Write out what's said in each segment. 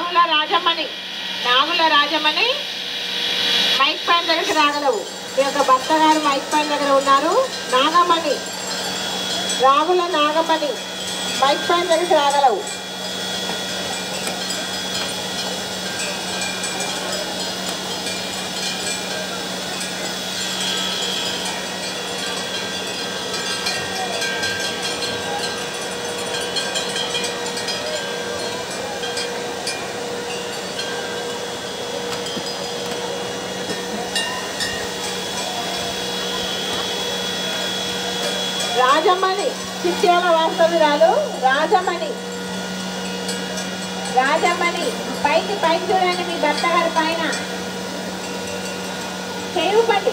నాగుల రాజమ్మని నాగుల రాజమ్మని mic పైన దగ్గరికి రాగలవు మీ యొక్క భర్త గారు మైక్ పైన దగ్గర ఉన్నారు నాగమణి రాగుల నాగమణి మైక్ పైన దగ్గరికి రాగలవు రాజమణి చిట్యాల వాస్తవ్యురాలు రాజమణి రాజమణి పైకి పైకి చూడండి మీ భర్త గారి పైన చేయుపండి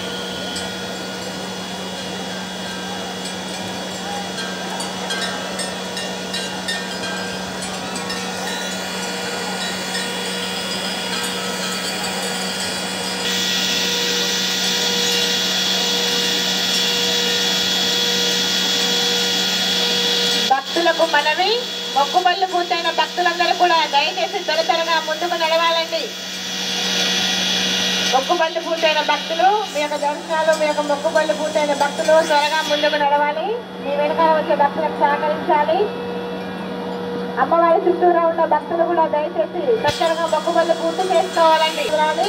భక్తులకు మనవి మొక్కుబళ్ళు పూర్తయిన భక్తులందరూ కూడా దయచేసి త్వర త్వరగా ముందుకు నడవాలండి మొక్కుబళ్ళు పూర్తయిన భక్తులు మీ యొక్క దర్శనాలు మీ యొక్క మొక్కుబళ్ళు పూర్తయిన భక్తులు త్వరగా ముందుకు నడవాలి మీ వెనకాల వచ్చే భక్తులకు సహకరించాలి అమ్మవారి చుట్టూరా ఉన్న భక్తులు కూడా దయచేసి తొందరగా మొక్కుబళ్ళు పూర్తి చేసుకోవాలండి చూడాలి.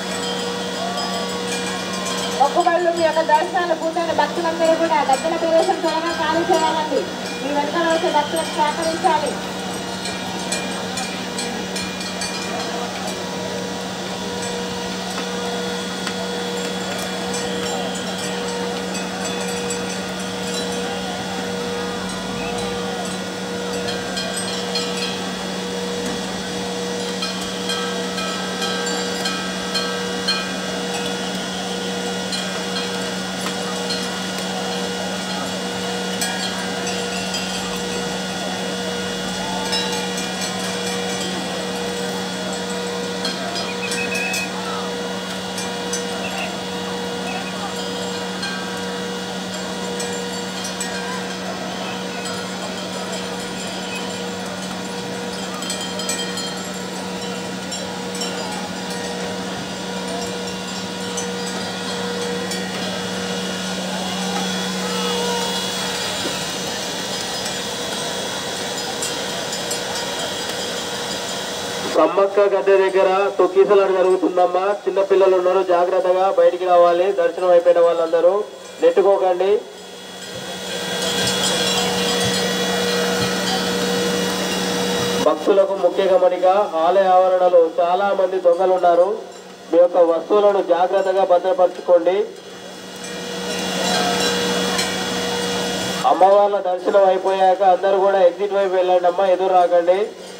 మొక్కుబళ్ళు మీ యొక్క దర్శనాలు పూర్తయిన భక్తులందరూ కూడా గద్దెల ప్రవేశం త్వరగా ఖాళీ చేయాలండి మీ వెనకాల వచ్చే భక్తులకు సహకరించాలి సమ్మక్క గద్దె దగ్గర తొక్కిసలాట జరుగుతుందమ్మా చిన్న పిల్లలు ఉన్నారు జాగ్రత్తగా బయటికి రావాలి దర్శనం అయిపోయిన వాళ్ళందరూ నెట్టుకోకండి భక్తులకు ముఖ్య గమనిక ఆలయ ఆవరణలో చాలా మంది దొంగలు ఉన్నారు మీ యొక్క వస్తువులను జాగ్రత్తగా భద్రపరచుకోండి అమ్మవార్ల దర్శనం అయిపోయాక అందరూ కూడా ఎగ్జిట్ వైపు వెళ్ళండి అమ్మా ఎదురు రాకండి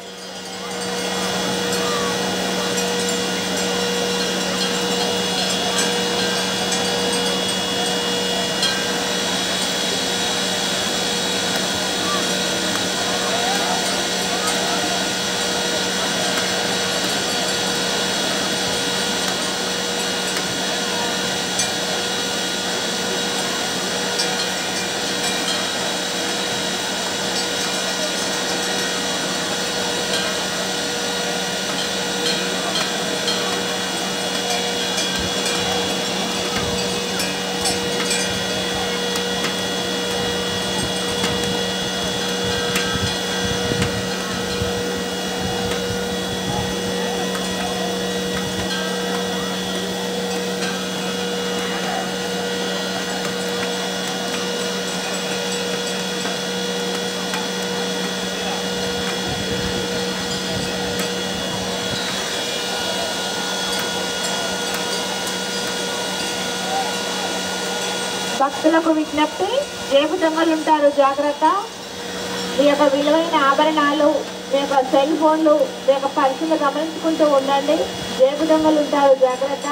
భక్తులకు విజ్ఞప్తి జేబు దొంగలు ఉంటారు జాగ్రత్త మీ యొక్క విలువైన ఆభరణాలు మీ యొక్క సెల్ ఫోన్లు మీ యొక్క పర్సులు గమనించుకుంటూ ఉండండి జేబు దొంగలు ఉంటారు జాగ్రత్త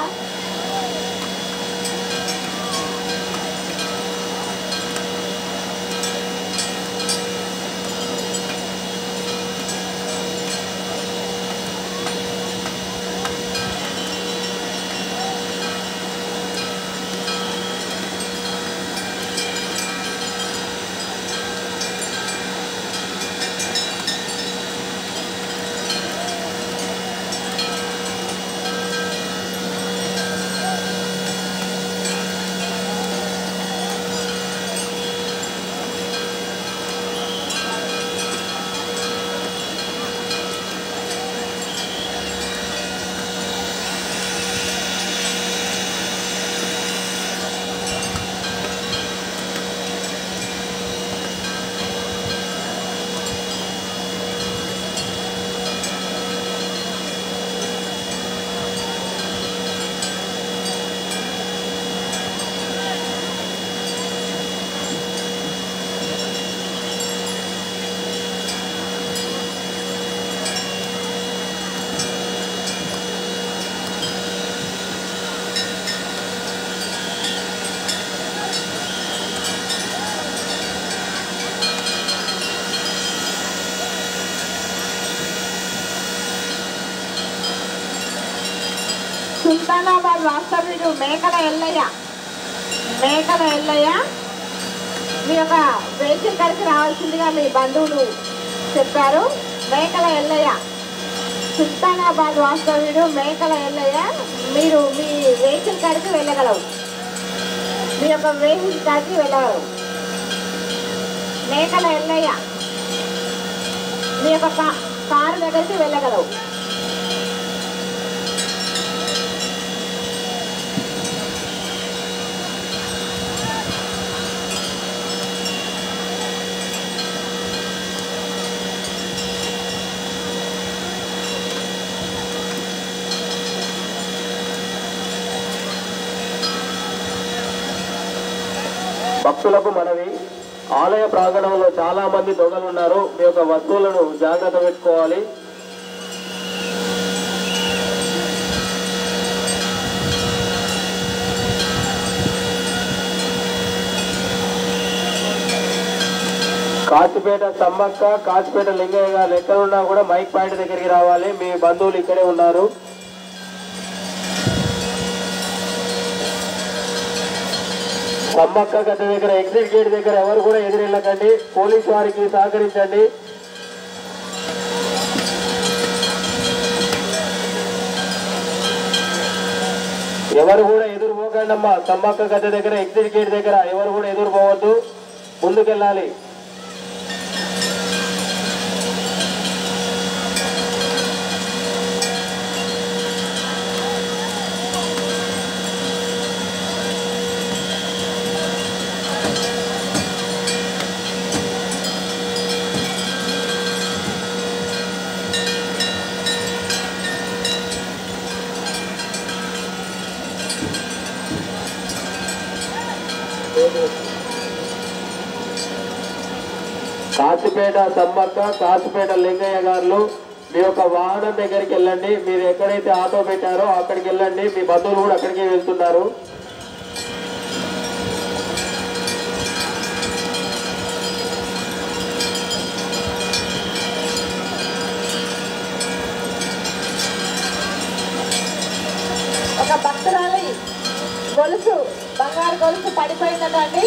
సుల్తానాబాద్ వాస్తవ్యుడు మేకల ఎల్లయ్య మేకల ఎల్లయ్య మీ యొక్క వెహికల్ కలిసి రావాల్సిందిగా మీ బంధువులు చెప్పారు మేకల ఎల్లయ్య సుల్తానాబాద్ వాస్తవ్యుడు మేకల ఎల్లయ్య మీరు మీ వెహికల్ కాడికి వెళ్ళగలవు మీ యొక్క వెహికల్ కాడికి వెళ్ళగలవు మేకల ఎల్లయ్య మీ యొక్క కా- కారు దగ్గరికి వెళ్ళగలవు భక్తులకు మనవి ఆలయ ప్రాంగణంలో చాలా మంది దొంగలు ఉన్నారు మీ యొక్క వస్తువులను జాగ్రత్త పెట్టుకోవాలి కాచిపేట సమ్మక్క కాచిపేట లింగయ్య గారు ఎక్కడున్నా కూడా మైక్ పాయింట్ దగ్గరికి రావాలి మీ బంధువులు ఇక్కడే ఉన్నారు సమ్మక్క గడ్డ దగ్గర ఎగ్జిట్ గేట్ దగ్గర ఎవరు కూడా ఎదురెళ్ళకండి పోలీస్ వారికి సహకరించండి ఎవరు కూడా ఎదురు పోకండి అమ్మా సమ్మక్క గడ్డ దగ్గర ఎగ్జిట్ గేట్ దగ్గర ఎవరు కూడా ఎదురు పోవద్దు ముందుకెళ్ళాలి కాచిపేట సమ్మక్క కాచిపేట లింగయ్య గారు మీ యొక్క వాహనం దగ్గరికి వెళ్ళండి మీరు ఎక్కడైతే ఆటో పెట్టారో అక్కడికి వెళ్ళండి మీ బంధువులు కూడా అక్కడికే వెళ్తున్నారు ఒక భక్తురాలి గొలుసు బంగారు గొలుసు పడిపోయిందటండి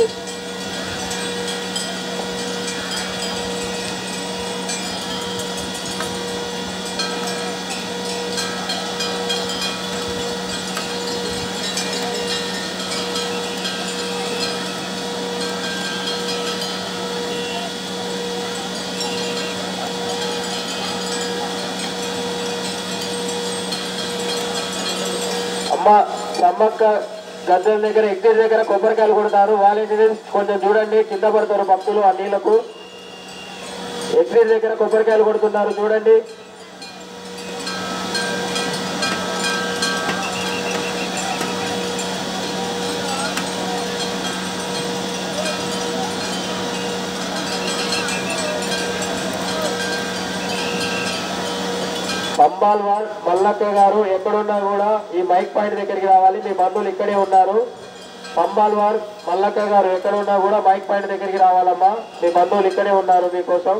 అమ్మ సమ్మక్క గద్దెల దగ్గర ఎగ్జిట్ దగ్గర కొబ్బరికాయలు కొడతారు వాలంటీర్స్ కొంచెం చూడండి కింద పడతారు భక్తులు ఆ నీళ్లకు ఎగ్జిట్ దగ్గర కొబ్బరికాయలు కొడుతున్నారు చూడండి పంబాల్వాల్ మల్లక్క గారు ఎక్కడున్నా కూడా ఈ మైక్ పాయింట్ దగ్గరికి రావాలి మీ బంధువులు ఇక్కడే ఉన్నారు పంబాల్వార్ మల్లక్క గారు ఎక్కడున్నా కూడా మైక్ పాయింట్ దగ్గరికి రావాలమ్మా మీ బంధువులు ఇక్కడే ఉన్నారు మీకోసం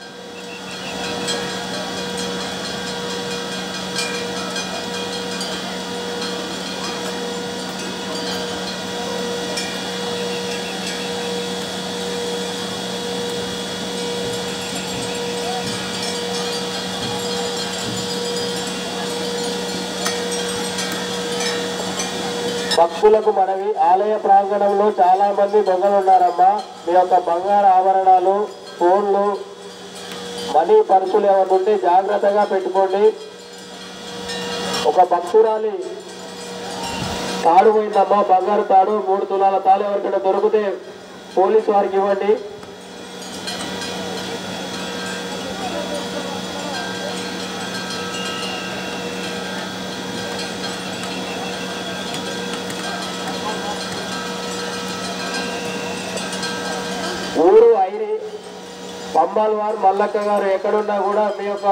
భక్తులకు మనవి ఆలయ ప్రాంగణంలో చాలా మంది దొంగలు ఉన్నారమ్మా మీ యొక్క బంగారు ఆభరణాలు ఫోన్లు మనీ పర్సులు ఏమైనా ఉంటే జాగ్రత్తగా పెట్టుకోండి ఒక భక్తురాలి తాడు పోయిందమ్మా బంగారు తాడు మూడు తులాల తాడు ఎవరికైనా దొరికితే పోలీసు వారికి ఇవ్వండి ఊరు ఐరి పంబాల్ వారు మల్లక్క గారు ఎక్కడున్నా కూడా మీ యొక్క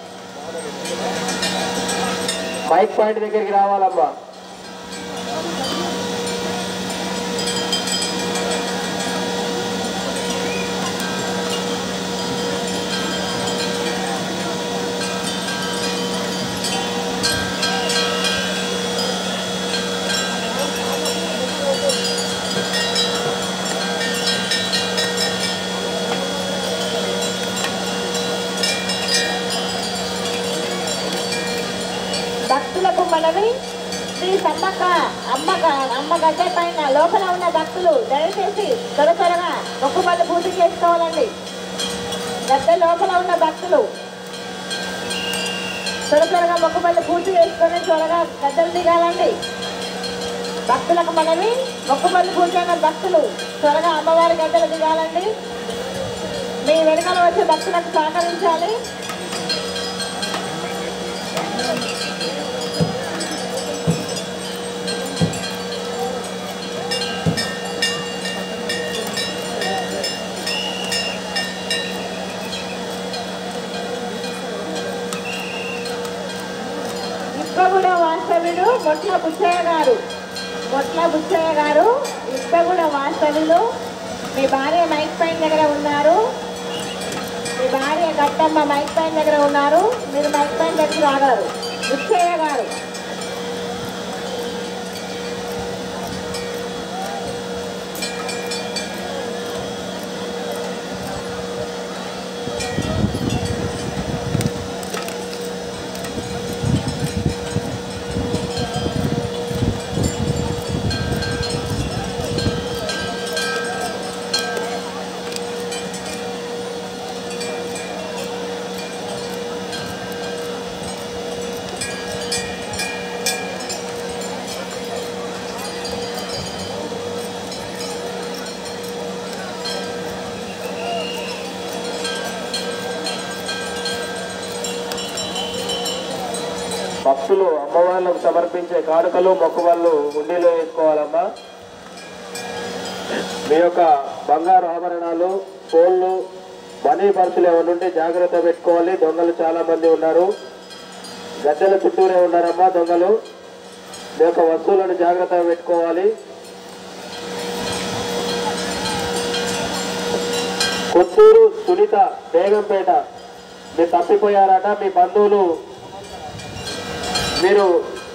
మైక్ పాయింట్ దగ్గరికి రావాలమ్మా మనవి శ్రీ సమ్మక్క అమ్మక అమ్మ గడ్డ పైన లోపల ఉన్న భక్తులు దయచేసి త్వర త్వరగా మొక్కుబళ్ళు పూర్తి చేసుకోవాలండి గడ్డ లోపల ఉన్న భక్తులు త్వర త్వరగా మొక్కుబళ్ళు పూర్తి చేసుకొని త్వరగా గద్దలు దిగాలండి భక్తులకు మనవి మొక్కుబళ్ళు పూర్తయిన భక్తులు త్వరగా అమ్మవారి గద్దలు దిగాలండి మీ వెనుకల వచ్చే భక్తులకు సహకరించాలి ఇప్పగూడ వాస్తవ్యుడు మొట్ల బుచ్చయ్య గారు మొట్ల బుచ్చయ్య గారు ఇప్పగూడ వాస్తవ్యులు మీ భార్య మైక్ పైన దగ్గర ఉన్నారు మీ భార్య గట్టమ్మ మైక్ పైన దగ్గర ఉన్నారు మీరు మైక్ పైన దగ్గర రాగలరు బుచ్చయ్య గారు భక్తులు అమ్మవార్లకు సమర్పించే కానుకలు మొక్కుబళ్ళు ఉండిలో వేసుకోవాలమ్మా మీ యొక్క బంగారు ఆభరణాలు ఫోన్లు మనీ పర్సులు ఏమైనా ఉంటే జాగ్రత్త పెట్టుకోవాలి దొంగలు చాలా మంది ఉన్నారు గద్దెల చుట్టూరే ఉన్నారమ్మా దొంగలు మీ యొక్క వస్తువులను జాగ్రత్తగా పెట్టుకోవాలి కొత్తూరు సునీత బేగంపేట మీరు తప్పిపోయారట మీ బంధువులు మీరు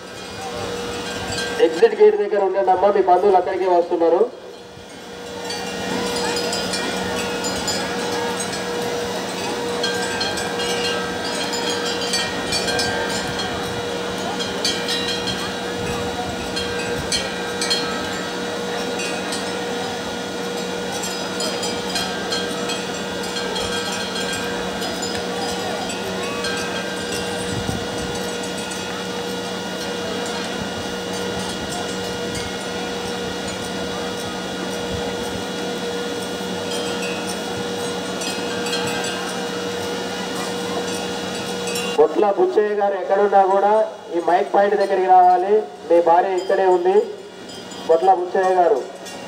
ఎగ్జిట్ గేట్ దగ్గర ఉండేదమ్మా మీ బంధువులు అక్కడికి వస్తున్నారు బొట్ల బుచ్చయ్య గారు ఎక్కడున్నా కూడా ఈ మైక్ పాయింట్ దగ్గరికి రావాలి మీ భార్య ఇక్కడే ఉంది బొట్ల బుచ్చయ్య గారు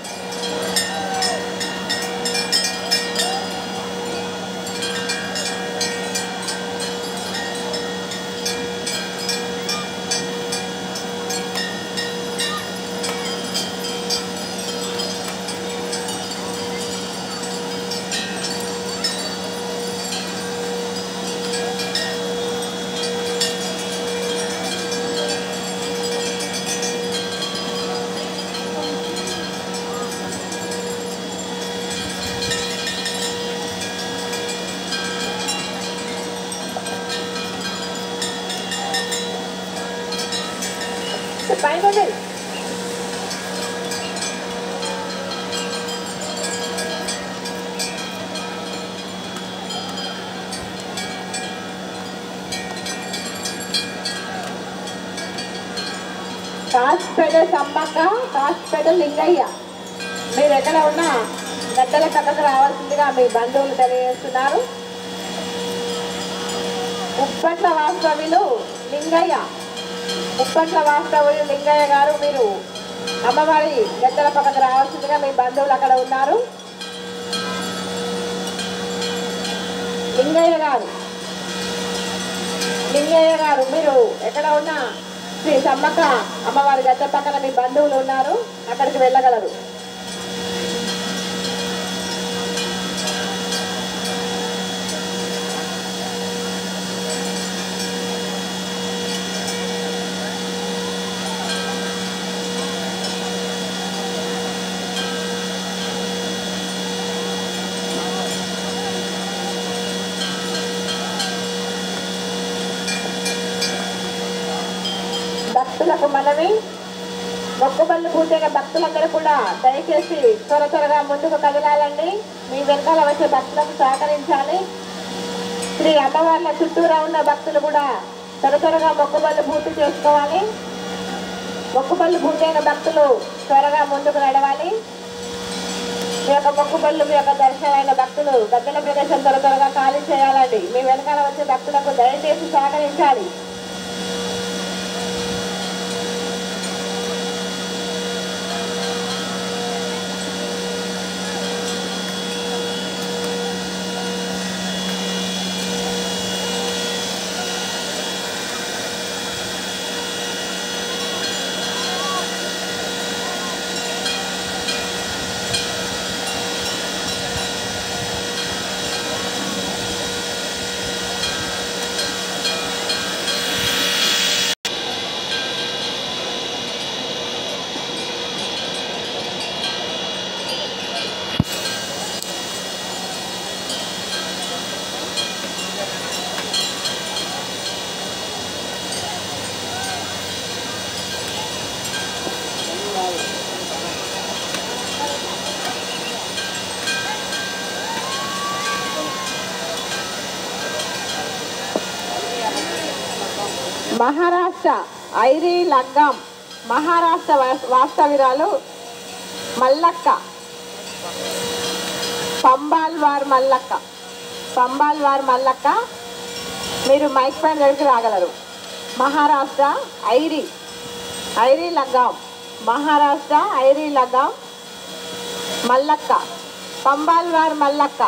పైన ఉండండి. కాస్పేట సమ్మక్క కాస్పేట లింగయ్య మీరు ఎక్కడ ఉన్నా గద్దల పక్కకు రావాల్సిందిగా మీ బంధువులు తెలియజేస్తున్నారు ఉప్పట్ల వాస్తవ్యులు లింగయ్య ఉప్పట్ల వాస్తవ్యులు లింగయ్య గారు మీరు అమ్మవారి గద్దల పక్కకు రావాల్సిందిగా మీ బంధువులు అక్కడ ఉన్నారు లింగయ్య గారు లింగయ్య గారు మీరు ఎక్కడ ఉన్నా శ్రీ సమ్మక్క అమ్మవారి గద్ద పక్కన మీ బంధువులు ఉన్నారు అక్కడికి వెళ్ళగలరు భక్త భక్తులకు మనవి మొక్కుబళ్ళు పూర్తయిన భక్తులందరూ కూడా దయచేసి త్వర త్వరగా ముందుకు కదలాలండి మీ వెనకాల వచ్చే భక్తులకు సహకరించాలి శ్రీ అమ్మవార్ల చుట్టూరా ఉన్న భక్తులు కూడా త్వర త్వరగా మొక్కుబళ్ళు పూర్తి చేసుకోవాలి మొక్కుబళ్ళు పూర్తయిన భక్తులు త్వరగా ముందుకు నడవాలి మీ యొక్క మొక్కుబళ్ళు మీ యొక్క దర్శనమైన భక్తులు గద్దెల ప్రదేశం త్వర త్వరగా ఖాళీ చేయాలండి మీ వెనకాల వచ్చే భక్తులకు దయచేసి సహకరించాలి మహారాష్ట్ర ఐరీ లగ్గం మహారాష్ట్ర వాస్- వాస్తవిరాలు మల్లక్క పంబాల్వార్ మల్లక్క పంబాల్వార్ మల్లక్క మీరు మైక్ పైన దగ్గరికి రాగలరు మహారాష్ట్ర ఐరీ ఐరీ లగ్గం మహారాష్ట్ర ఐరీ లగ్గం మల్లక్క పంబాల్వార్ మల్లక్క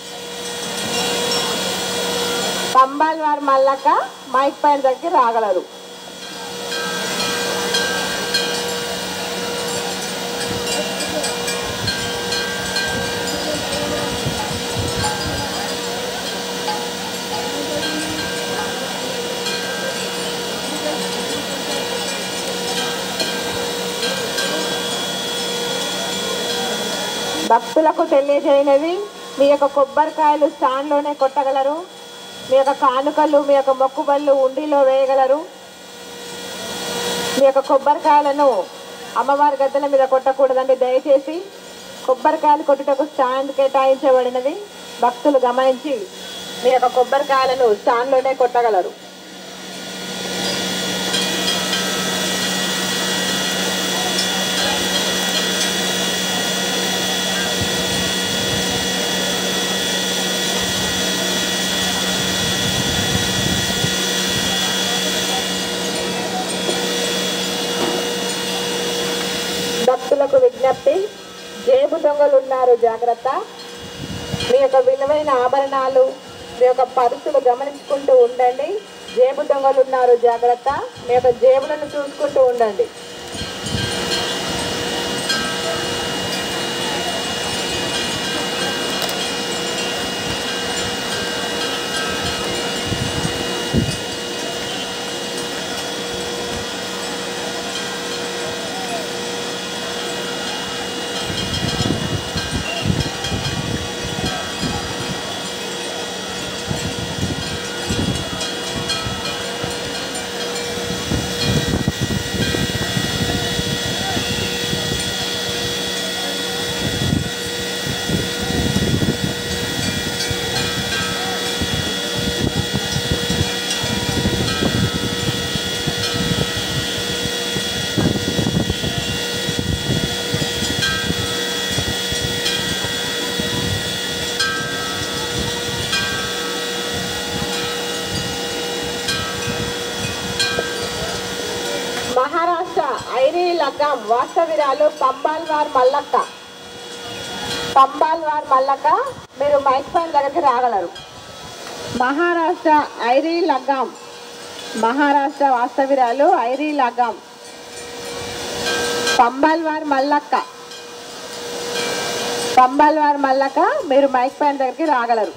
పంబాల్వార్ మల్లక్క మైక్ పైన దగ్గర రాగలరు భక్తులకు తెలియజేయనివి మీ యొక్క కొబ్బరికాయలు స్టాండ్లోనే కొట్టగలరు మీ యొక్క కానుకలు మీ యొక్క మొక్కుబళ్ళు ఉండిలో వేయగలరు మీ యొక్క కొబ్బరికాయలను అమ్మవారి గద్దెల మీద కొట్టకూడదండి దయచేసి కొబ్బరికాయలు కొట్టుటకు స్టాండ్ కేటాయించబడినది భక్తులు గమనించి మీ యొక్క కొబ్బరికాయలను స్టాండ్లోనే కొట్టగలరు భక్తులకు విజ్ఞప్తి జేబు దొంగలు ఉన్నారు జాగ్రత్త మీ యొక్క విలువైన ఆభరణాలు మీ యొక్క పరుసులు గమనించుకుంటూ ఉండండి జేబు దొంగలు ఉన్నారు జాగ్రత్త మీ యొక్క జేబులను చూసుకుంటూ ఉండండి మహారాష్ట్ర ఐరీ లగ్గం వాస్తవిరాలు పంబాల్వార్ మల్లక్క పంబాల్వార్ మల్లక్క మీరు మైక్ పైన దగ్గరికి రాగలరు మహారాష్ట్ర ఐరీ లగ్గం మహారాష్ట్ర వాస్తవిరాలు ఐరీ లగ్గం పంబాల్వార్ మల్లక్క పంబాల్వార్ మల్లక్క మీరు మైక్ పైన దగ్గరికి రాగలరు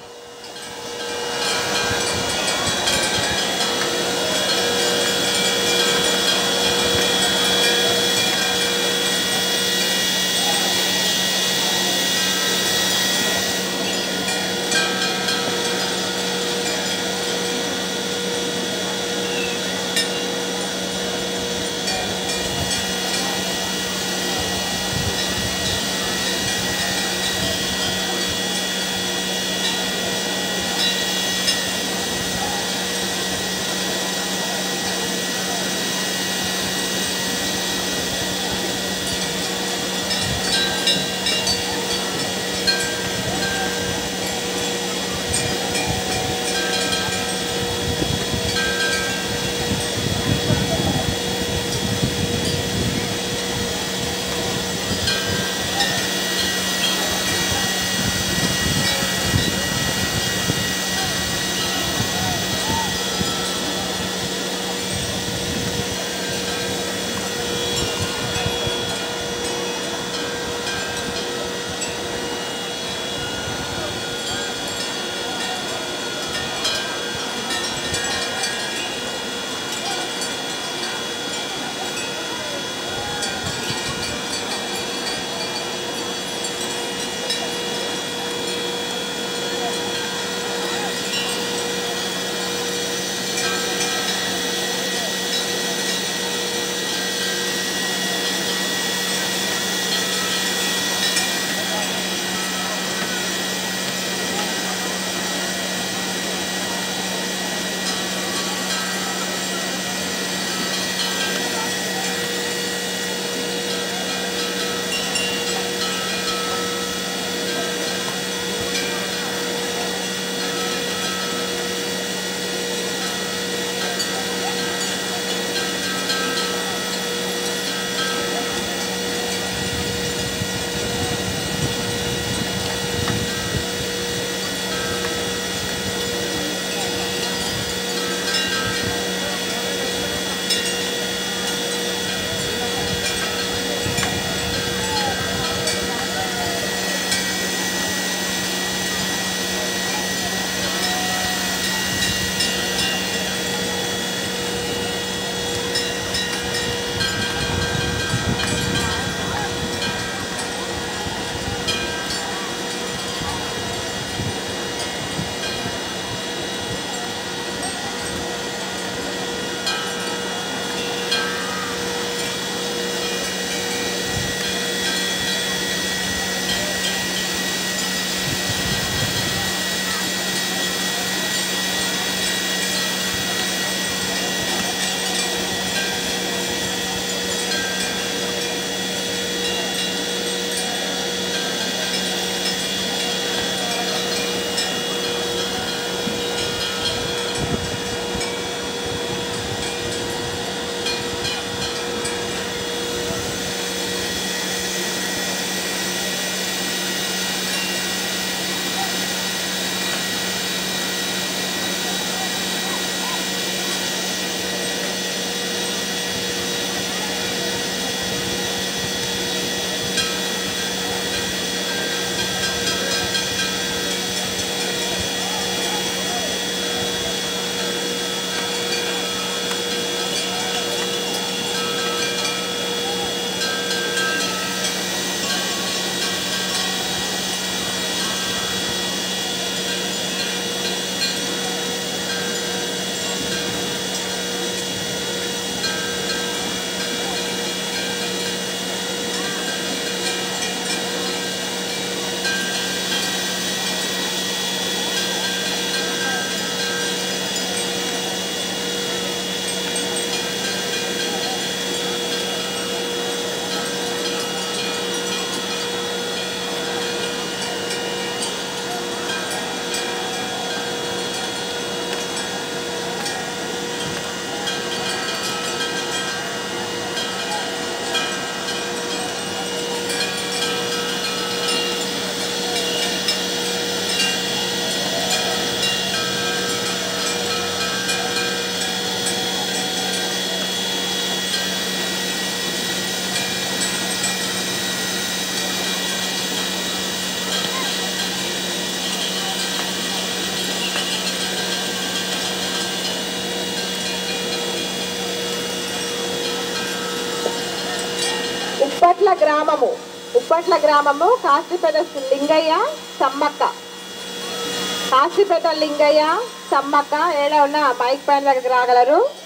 ఉప్పట్ల గ్రామము ఉప్పట్ల గ్రామము కాశీపేట లింగయ్య సమ్మక్క కాశీపేట లింగయ్య సమ్మక్క ఏడ ఉన్న మైక్ పైన దగ్గరికి రాగలరు